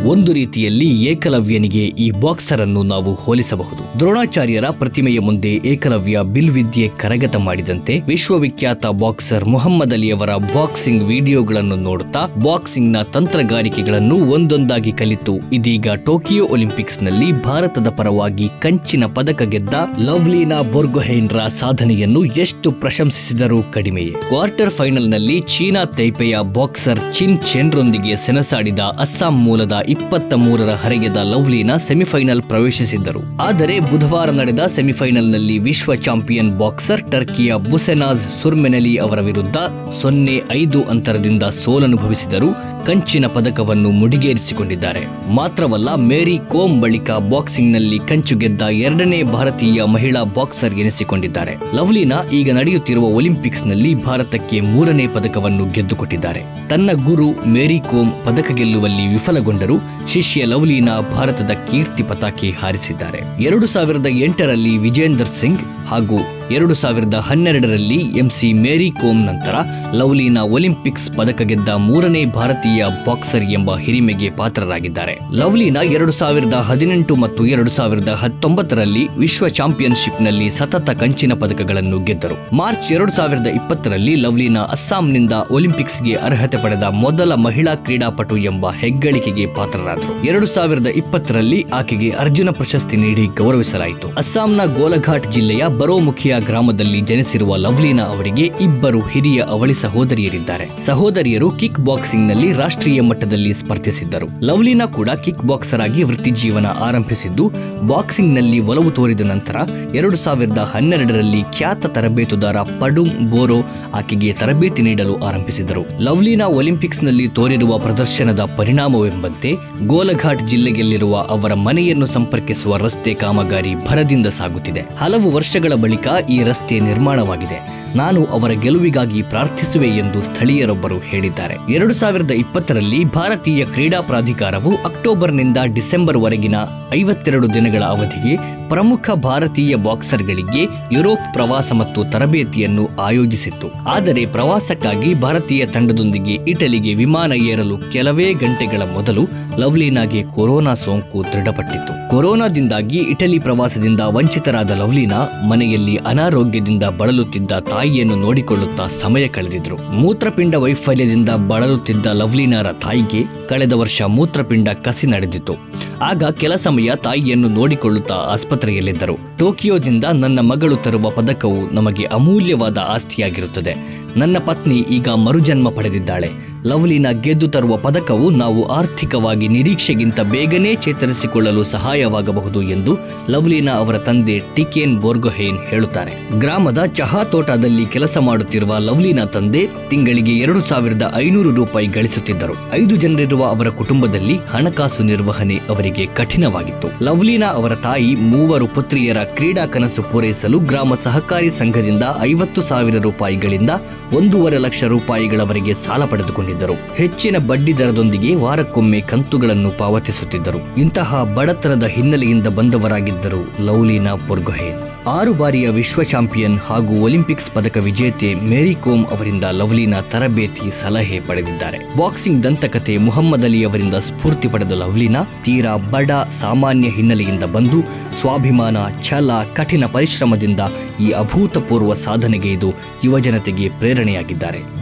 ಒಂದು ರೀತಿಯಲ್ಲಿ ಏಕಲವ್ಯನಿಗೆ ಈ ಬಾಕ್ಸರ್ ಅನ್ನು ನಾವು ಹೋಲಿಸಬಹುದು ದ್ರೋಣಾಚಾರ್ಯರ ಪ್ರತಿಮೆಯ ಮುಂದೆ ಏಕಲವ್ಯ ಬಿಲ್ ವಿದ್ಯೆ ಕರಗತ ಮಾಡಿದಂತೆ ವಿಶ್ವವಿಖ್ಯಾತ ಬಾಕ್ಸರ್ ಮುಹಮ್ಮದ್ ಅಲಿಯವರ ಬಾಕ್ಸಿಂಗ್ ವಿಡಿಯೋಗಳನ್ನು ನೋಡುತ್ತಾ ಬಾಕ್ಸಿಂಗ್ ನ ತಂತ್ರಗಾರಿಕೆಗಳನ್ನು ಒಂದೊಂದಾಗಿ ಕಲಿತು ಇದೀಗ ಟೋಕಿಯೋ ಒಲಿಂಪಿಕ್ಸ್ ನಲ್ಲಿ ಭಾರತದ ಪರವಾಗಿ ಕಂಚಿನ ಪದಕ ಗೆದ್ದ ಲವ್ಲೀನಾ ಬೊರ್ಗೊಹೈನ್ರ ಸಾಧನೆಯನ್ನು ಎಷ್ಟು ಪ್ರಶಂಸಿಸಿದರೂ ಕಡಿಮೆಯೇ ಕ್ವಾರ್ಟರ್ ಫೈನಲ್ ನಲ್ಲಿ ಚೀನಾ ತೈಪೆಯ ಬಾಕ್ಸರ್ ಚಿನ್ ಚೆನ್ರೊಂದಿಗೆ ಸೆಣಸಾಡಿದ ಅಸ್ಸಾಂ ಮೂಲದ ಇಪ್ಪತ್ತ ಮೂರರ ಹರೆಯದ ಲವ್ಲೀನಾ ಸೆಮಿಫೈನಲ್ ಪ್ರವೇಶಿಸಿದ್ದರು ಆದರೆ ಬುಧವಾರ ನಡೆದ ಸೆಮಿಫೈನಲ್ನಲ್ಲಿ ವಿಶ್ವ ಚಾಂಪಿಯನ್ ಬಾಕ್ಸರ್ ಟರ್ಕಿಯ ಬುಸೆನಾಜ್ ಸುರ್ಮೆನಲಿ ಅವರ ವಿರುದ್ಧ ಸೊನ್ನೆ ಐದು ಅಂತರದಿಂದ ಸೋಲನುಭವಿಸಿದರು ಕಂಚಿನ ಪದಕವನ್ನು ಮುಡಿಗೇರಿಸಿಕೊಂಡಿದ್ದಾರೆ ಮಾತ್ರವಲ್ಲ ಮೇರಿ ಕೋಮ್ ಬಳಿಕ ಬಾಕ್ಸಿಂಗ್ನಲ್ಲಿ ಕಂಚು ಗೆದ್ದ ಎರಡನೇ ಭಾರತೀಯ ಮಹಿಳಾ ಬಾಕ್ಸರ್ ಎನಿಸಿಕೊಂಡಿದ್ದಾರೆ ಲವ್ಲಿನಾ ಈಗ ನಡೆಯುತ್ತಿರುವ ಒಲಿಂಪಿಕ್ಸ್ನಲ್ಲಿ ಭಾರತಕ್ಕೆ ಮೂರನೇ ಪದಕವನ್ನು ಗೆದ್ದುಕೊಟ್ಟಿದ್ದಾರೆ ತನ್ನ ಗುರು ಮೇರಿ ಕೋಮ್ ಪದಕ ಗೆಲ್ಲುವಲ್ಲಿ ವಿಫಲಗೊಂಡರೂ ಶಿಷ್ಯ ಲವ್ಲಿನಾ ಭಾರತದ ಕೀರ್ತಿ ಪತಾಕೆ ಹಾರಿಸಿದ್ದಾರೆ ಎರಡು ಸಾವಿರದ ಎಂಟರಲ್ಲಿ ವಿಜೇಂದರ್ ಸಿಂಗ್ ಹಾಗೂ ಎರಡು ಸಾವಿರದ ಹನ್ನೆರಡರಲ್ಲಿ ಎಂಸಿ ಮೇರಿ ಕೋಮ್ ನಂತರ ಲವ್ಲಿನಾ ಒಲಿಂಪಿಕ್ಸ್ ಪದಕ ಗೆದ್ದ ಮೂರನೇ ಭಾರತೀಯ ಬಾಕ್ಸರ್ ಎಂಬ ಹಿರಿಮೆಗೆ ಪಾತ್ರರಾಗಿದ್ದಾರೆ ಲವ್ಲಿನಾ ಎರಡು ಸಾವಿರದ ಹದಿನೆಂಟು ಮತ್ತು ಎರಡು ಸಾವಿರದ ಹತ್ತೊಂಬತ್ತರಲ್ಲಿ ವಿಶ್ವ ಚಾಂಪಿಯನ್ಶಿಪ್ನಲ್ಲಿ ಸತತ ಕಂಚಿನ ಪದಕಗಳನ್ನು ಗೆದ್ದರು ಮಾರ್ಚ್ ಎರಡು ಸಾವಿರದ ಇಪ್ಪತ್ತರಲ್ಲಿ ಲವ್ಲಿನಾ ಅಸ್ಸಾಂನಿಂದ ಒಲಿಂಪಿಕ್ಸ್ಗೆ ಅರ್ಹತೆ ಪಡೆದ ಮೊದಲ ಮಹಿಳಾ ಕ್ರೀಡಾಪಟು ಎಂಬ ಹೆಗ್ಗಳಿಕೆಗೆ ಪಾತ್ರರಾದರು ಎರಡು ಸಾವಿರದ ಇಪ್ಪತ್ತರಲ್ಲಿ ಆಕೆಗೆ ಅರ್ಜುನ ಪ್ರಶಸ್ತಿ ನೀಡಿ ಗೌರವಿಸಲಾಯಿತು ಅಸ್ಸಾಂನ ಗೋಲಘಾಟ್ ಜಿಲ್ಲೆಯ ಬರೋಮುಖಿಯ ಗ್ರಾಮದಲ್ಲಿ ಜನಿಸಿರುವ ಲವ್ಲೀನಾ ಅವರಿಗೆ ಇಬ್ಬರು ಹಿರಿಯ ಅವಳಿ ಸಹೋದರಿಯರಿದ್ದಾರೆ ಸಹೋದರಿಯರು ಕಿಕ್ ಬಾಕ್ಸಿಂಗ್ ನಲ್ಲಿ ರಾಷ್ಟ್ರೀಯ ಮಟ್ಟದಲ್ಲಿ ಸ್ಪರ್ಧಿಸಿದ್ದರು ಲವ್ಲೀನಾ ಕೂಡ ಕಿಕ್ ಬಾಕ್ಸರ್ ಆಗಿ ವೃತ್ತಿ ಜೀವನ ಆರಂಭಿಸಿದ್ದು ಬಾಕ್ಸಿಂಗ್ ನಲ್ಲಿ ಒಲವು ತೋರಿದ ನಂತರ ಎರಡು ಸಾವಿರದ ಹನ್ನೆರಡರಲ್ಲಿ ಖ್ಯಾತ ತರಬೇತುದಾರ ಪಡುಮ್ ಬೋರೋ ಆಕೆಗೆ ತರಬೇತಿ ನೀಡಲು ಆರಂಭಿಸಿದರು ಲವ್ಲೀನಾ ಒಲಿಂಪಿಕ್ಸ್ ನಲ್ಲಿ ತೋರಿರುವ ಪ್ರದರ್ಶನದ ಪರಿಣಾಮವೆಂಬಂತೆ ಗೋಲಘಾಟ್ ಜಿಲ್ಲೆಯಲ್ಲಿರುವ ಅವರ ಮನೆಯನ್ನು ಸಂಪರ್ಕಿಸುವ ರಸ್ತೆ ಕಾಮಗಾರಿ ಭರದಿಂದ ಸಾಗುತ್ತಿದೆ ಹಲವು ವರ್ಷಗಳ ಬಳಿಕ ಈ ರಸ್ತೆ ನಿರ್ಮಾಣವಾಗಿದೆ ನಾನು ಅವರ ಗೆಲುವಿಗಾಗಿ ಪ್ರಾರ್ಥಿಸುವೆ ಎಂದು ಸ್ಥಳೀಯರೊಬ್ಬರು ಹೇಳಿದ್ದಾರೆ ಎರಡು ಸಾವಿರದ ಇಪ್ಪತ್ತರಲ್ಲಿ ಭಾರತೀಯ ಕ್ರೀಡಾ ಪ್ರಾಧಿಕಾರವು ಅಕ್ಟೋಬರ್ನಿಂದ ಡಿಸೆಂಬರ್ ವರೆಗಿನ ಐವತ್ತೆರಡು ದಿನಗಳ ಅವಧಿಗೆ ಪ್ರಮುಖ ಭಾರತೀಯ ಬಾಕ್ಸರ್ಗಳಿಗೆ ಯುರೋಪ್ ಪ್ರವಾಸ ಮತ್ತು ತರಬೇತಿಯನ್ನು ಆಯೋಜಿಸಿತ್ತು ಆದರೆ ಪ್ರವಾಸಕ್ಕಾಗಿ ಭಾರತೀಯ ತಂಡದೊಂದಿಗೆ ಇಟಲಿಗೆ ವಿಮಾನ ಏರಲು ಕೆಲವೇ ಗಂಟೆಗಳ ಮೊದಲು ಲವ್ಲೀನಾಗೆ ಕೊರೋನಾ ಸೋಂಕು ದೃಢಪಟ್ಟಿತ್ತು ಕೊರೋನಾದಿಂದಾಗಿ ಇಟಲಿ ಪ್ರವಾಸದಿಂದ ವಂಚಿತರಾದ ಲವ್ಲೀನಾ ಮನೆಯಲ್ಲಿ ಅನಾರೋಗ್ಯದಿಂದ ಬಳಲುತ್ತಿದ್ದ ತಾಯಿಯನ್ನು ನೋಡಿಕೊಳ್ಳುತ್ತಾ ಸಮಯ ಕಳೆದಿದ್ರು ಮೂತ್ರಪಿಂಡ ವೈಫಲ್ಯದಿಂದ ಬಳಲುತ್ತಿದ್ದ ಲವ್ಲೀನಾರ ತಾಯಿಗೆ ಕಳೆದ ವರ್ಷ ಮೂತ್ರಪಿಂಡ ಕಸಿ ನಡೆದಿತ್ತು ಆಗ ಕೆಲ ಸಮಯ ತಾಯಿಯನ್ನು ನೋಡಿಕೊಳ್ಳುತ್ತಾ ಆಸ್ಪತ್ರೆಯಲ್ಲಿದ್ದರು ಟೋಕಿಯೋದಿಂದ ನನ್ನ ಮಗಳು ತರುವ ಪದಕವು ನಮಗೆ ಅಮೂಲ್ಯವಾದ ಆಸ್ತಿಯಾಗಿರುತ್ತದೆ ನನ್ನ ಪತ್ನಿ ಈಗ ಮರುಜನ್ಮ ಪಡೆದಿದ್ದಾಳೆ ಲವ್ಲಿನ ಗೆದ್ದು ತರುವ ಪದಕವು ನಾವು ಆರ್ಥಿಕವಾಗಿ ನಿರೀಕ್ಷೆಗಿಂತ ಬೇಗನೆ ಚೇತರಿಸಿಕೊಳ್ಳಲು ಸಹಾಯವಾಗಬಹುದು ಎಂದು ಲವ್ಲಿನಾ ಅವರ ತಂದೆ ಟಿಕೇನ್ ಬೋರ್ಗೊಹೇನ್ ಹೇಳುತ್ತಾರೆ ಗ್ರಾಮದ ಚಹಾ ತೋಟದಲ್ಲಿ ಕೆಲಸ ಮಾಡುತ್ತಿರುವ ಲವ್ಲಿನಾ ತಂದೆ ತಿಂಗಳಿಗೆ ಎರಡು ಸಾವಿರದ ಐನೂರು ರೂಪಾಯಿ ಗಳಿಸುತ್ತಿದ್ದರು ಐದು ಜನರಿರುವ ಅವರ ಕುಟುಂಬದಲ್ಲಿ ಹಣಕಾಸು ನಿರ್ವಹಣೆ ಅವರಿಗೆ ಕಠಿಣವಾಗಿತ್ತು ಲವ್ಲಿನಾ ಅವರ ತಾಯಿ ಮೂವರು ಪುತ್ರಿಯರ ಕ್ರೀಡಾ ಕನಸು ಪೂರೈಸಲು ಗ್ರಾಮ ಸಹಕಾರಿ ಸಂಘದಿಂದ ಐವತ್ತು ಸಾವಿರ ರೂಪಾಯಿಗಳಿಂದ ಒಂದೂವರೆ ಲಕ್ಷ ರೂಪಾಯಿಗಳವರೆಗೆ ಸಾಲ ಪಡೆದುಕೊಂಡಿದ್ದರು ಹೆಚ್ಚಿನ ಬಡ್ಡಿ ದರದೊಂದಿಗೆ ವಾರಕ್ಕೊಮ್ಮೆ ಕಂತುಗಳನ್ನು ಪಾವತಿಸುತ್ತಿದ್ದರು ಇಂತಹ ಬಡತನದ ಹಿನ್ನೆಲೆಯಿಂದ ಬಂದವರಾಗಿದ್ದರು ಲವ್ಲೀನಾ ಬೊರ್ಗೊಹೇನ್ ಆರು ಬಾರಿಯ ವಿಶ್ವ ಚಾಂಪಿಯನ್ ಹಾಗೂ ಒಲಿಂಪಿಕ್ಸ್ ಪದಕ ವಿಜೇತೆ ಮೇರಿ ಕೋಮ್ ಅವರಿಂದ ಲವ್ಲೀನಾ ತರಬೇತಿ ಸಲಹೆ ಪಡೆದಿದ್ದಾರೆ ಬಾಕ್ಸಿಂಗ್ ದಂತಕತೆ ಮುಹಮ್ಮದ್ ಅಲಿ ಅವರಿಂದ ಸ್ಫೂರ್ತಿ ಪಡೆದ ಲವ್ಲೀನಾ ತೀರಾ ಬಡ ಸಾಮಾನ್ಯ ಹಿನ್ನೆಲೆಯಿಂದ ಬಂದು ಸ್ವಾಭಿಮಾನ ಛಲ ಕಠಿಣ ಪರಿಶ್ರಮದಿಂದ ಈ ಅಭೂತಪೂರ್ವ ಸಾಧನೆಗೆ ಇದು ಯುವಜನತೆಗೆ ಪ್ರೇರಣೆಯಾಗಿದ್ದಾರೆ